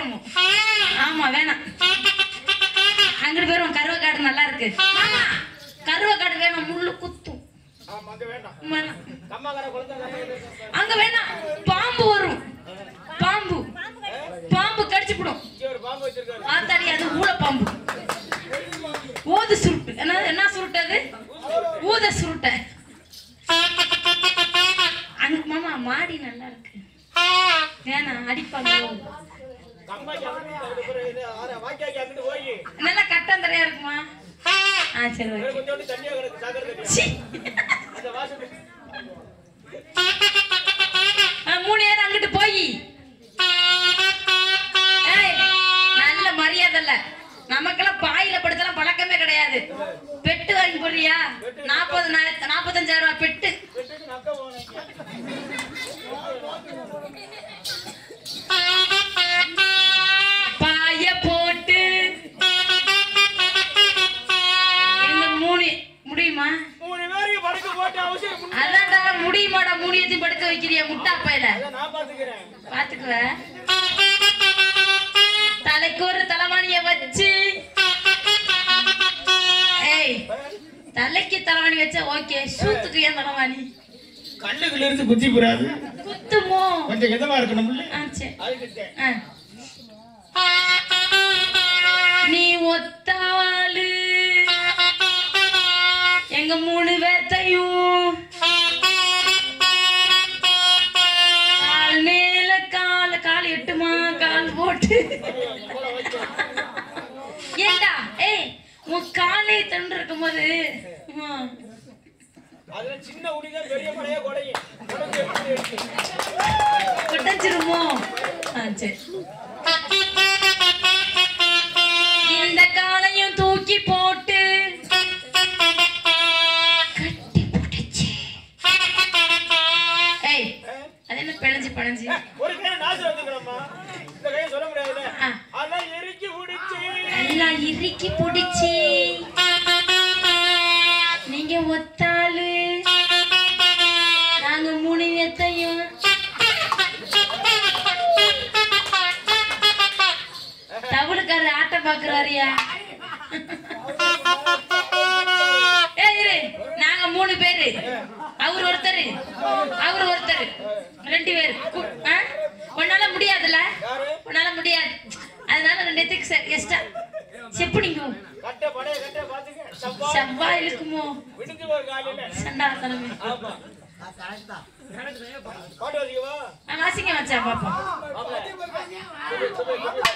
போயிரும் ஆமா வேணாம் அங்கிட்டு போயிரும் கருவக்காடு நல்லா இருக்கு மாமா கருவக்காடு வேணாம் முள்ளு குத்தும் ஆமா அங்க வேண்டாம் வேணாம் கம்மாக்கார குழந்தை அங்க வேணாம் பாம்பு வரும் பாம்பு பாம்பு கடிச்சு விடும் இங்க ஒரு பாம்பு வச்சிருக்காரு ஆத்தாடி அது ஊழ பாம்பு ஊது சுருட்டு என்ன என்ன சுருட்டு அது ஊத சுருட்டை அங்க மாமா மாடி நல்லா இருக்கு வேணாம் அடிப்பாங்க கம்மாக்கு அங்கிட்டு அதுக்கப்புறம் இது ஆற வாக்கியாக்கி அங்கிட்டு போய் நல்லா கட்டந்தரையா இருக்குமா ஆ சரி ஓகே கொஞ்சோண்டு தண்ணியா கிடக்கு சாக்கடை தண்ணி சீ. அந்த வாசல் ஆ, மூணு நேரம் அங்கிட்டு போய் ஏய், நல்ல மரியாதை இல்ல நமக்கெல்லாம் பாயில படுத்தலாம் பழக்கமே கிடையாது பெட்டு வாங்கி போடுறியா நாற்பது நாற்பத்தஞ்சாயிரம் ரூபாய் பெட்டு வெட்டுக்கு நக்க போனீங்க பாய போட்டு எங்க மூணு முடியுமா மூணு பேருக்கு படுக்க போட்டு அவசியம் முன்ன- அதான்டா முடியுமாடா மூணியத்தையும் படுக்க வைக்கிறியா முட்டா பையில அதை நான் பாத்துக்கிறேன் பாத்துக்குவ தலைக்கு ஒரு தலைவாணிய வச்சு ஏய் தலைக்கு தலைவாணி வச்சா ஓகே சூத்துக்கு ஏன் தலைவாணி கண்ணுக்குள்ள இருந்து குத்தி போறாது குத்துமோ கொஞ்சம் இதமா இருக்கணும்ல ஆ சரி அதுக்கு ஆ. நீ ஒத்தாளு எங்க மூணு பேத்தையும் கால் மேல கால் கால் எட்டுமா கால் போட்டு ஏண்டா ஏய் உன் காலே தண்டு இருக்கும்போது ம், அதுல சின்ன உடிதான் பெரிய மலையா குடையும் உடம்பு எப்படி இருக்கு? கொட்டச்சிருமோ ஆ சரி இந்த காலையும் தூக்கி போட்டு கட்டி போட்டுச்சு ஏய் அது என்ன பிழைஞ்சு பிழைஞ்சு ஒரு கையை நாசம் வந்துக்கணும்மா இந்த கையை சொல்ல முடியாதுல்ல ஆ. அதான் எரிக்கி முடிச்சு நல்லா இறுக்கி பிடிச்சி நீங்க ஒத்தாளு நாங்க மூணு வெத்தையும் தவிடுக்காரு ஆட்டம் பாக்குறாருயா ஏய் இரு நாங்க மூணு பேரு அவர் ஒருத்தர் அவர் ஒருத்தர் ரெண்டு பேர் கு- ஆ? உன்னால முடியாதுல்ல யாரு உன்னால முடியாது அதனால ரெண்டு எத்துக்கு எக்ஸ்ட்ரா செப்புனிங்க கட்ட படைய கட்ட பாத்துக்க சப்பா செவ்வாய் இழுக்குமோ விடுஞ்சு ஒரு காலையில சண்டாத்தனமே ஆமா பாட்டு வச்சுக்கவா நான் வாசிங்க வச்சேன் பாப்பா ஆமா